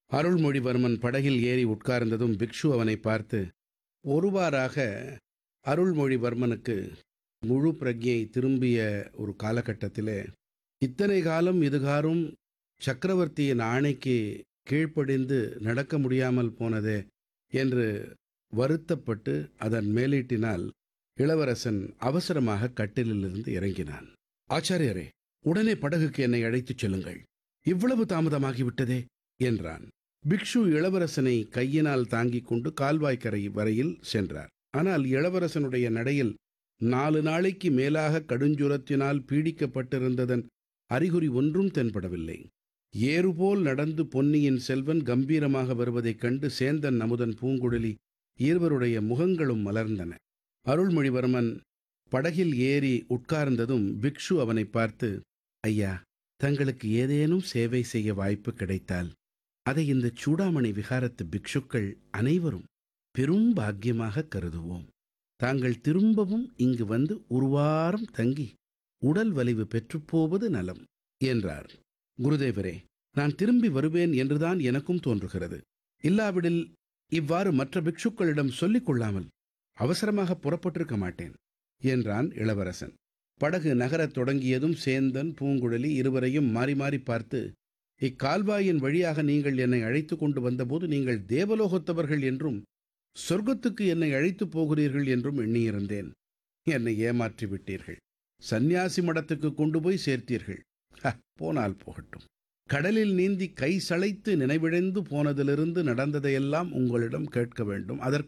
அருள்மொழிவர்மன் படகில் ஏறி உட்கார்ந்ததும் பிக்ஷு அவனை பார்த்து ஒருவாறாக அருள்மொழிவர்மனுக்கு முழு பிரஜை திரும்பிய ஒரு காலகட்டத்திலே இத்தனை காலம் இதுகாரும் சக்கரவர்த்தியின் ஆணைக்கு கீழ்ப்படிந்து நடக்க முடியாமல் போனதே என்று வருத்தப்பட்டு அதன் மேலீட்டினால் இளவரசன் அவசரமாக கட்டிலிலிருந்து இறங்கினான் ஆச்சாரியரே உடனே படகுக்கு என்னை அழைத்துச் செல்லுங்கள் இவ்வளவு தாமதமாகிவிட்டதே என்றான் பிக்ஷு இளவரசனை கையினால் தாங்கிக் கொண்டு கால்வாய்க்கரை வரையில் சென்றார் ஆனால் இளவரசனுடைய நடையில் நாலு நாளைக்கு மேலாக கடுஞ்சுரத்தினால் பீடிக்கப்பட்டிருந்ததன் அறிகுறி ஒன்றும் தென்படவில்லை ஏறுபோல் நடந்து பொன்னியின் செல்வன் கம்பீரமாக வருவதைக் கண்டு சேந்தன் அமுதன் பூங்குழலி இருவருடைய முகங்களும் மலர்ந்தன அருள்மொழிவர்மன் படகில் ஏறி உட்கார்ந்ததும் பிக்ஷு அவனை பார்த்து ஐயா தங்களுக்கு ஏதேனும் சேவை செய்ய வாய்ப்பு கிடைத்தால் அதை இந்த சூடாமணி விகாரத்து பிக்ஷுக்கள் அனைவரும் பெரும் பாக்கியமாக கருதுவோம் தாங்கள் திரும்பவும் இங்கு வந்து ஒரு வாரம் தங்கி உடல் வலிவு பெற்றுப்போவது நலம் என்றார் குருதேவரே நான் திரும்பி வருவேன் என்றுதான் எனக்கும் தோன்றுகிறது இல்லாவிடில் இவ்வாறு மற்ற பிக்ஷுக்களிடம் சொல்லிக் கொள்ளாமல் அவசரமாக புறப்பட்டிருக்க மாட்டேன் என்றான் இளவரசன் படகு நகரத் தொடங்கியதும் சேந்தன் பூங்குழலி இருவரையும் மாறி மாறி பார்த்து இக்கால்வாயின் வழியாக நீங்கள் என்னை அழைத்து கொண்டு வந்தபோது நீங்கள் தேவலோகத்தவர்கள் என்றும் சொர்க்கத்துக்கு என்னை அழைத்துப் போகிறீர்கள் என்றும் எண்ணியிருந்தேன் என்னை ஏமாற்றி விட்டீர்கள் சந்நியாசி மடத்துக்கு கொண்டு போய் சேர்த்தீர்கள் ஹ, போனால் போகட்டும் கடலில் நீந்தி கை சளைத்து நினைவிழந்து போனதிலிருந்து நடந்ததையெல்லாம் உங்களிடம் கேட்க வேண்டும் அதற்கு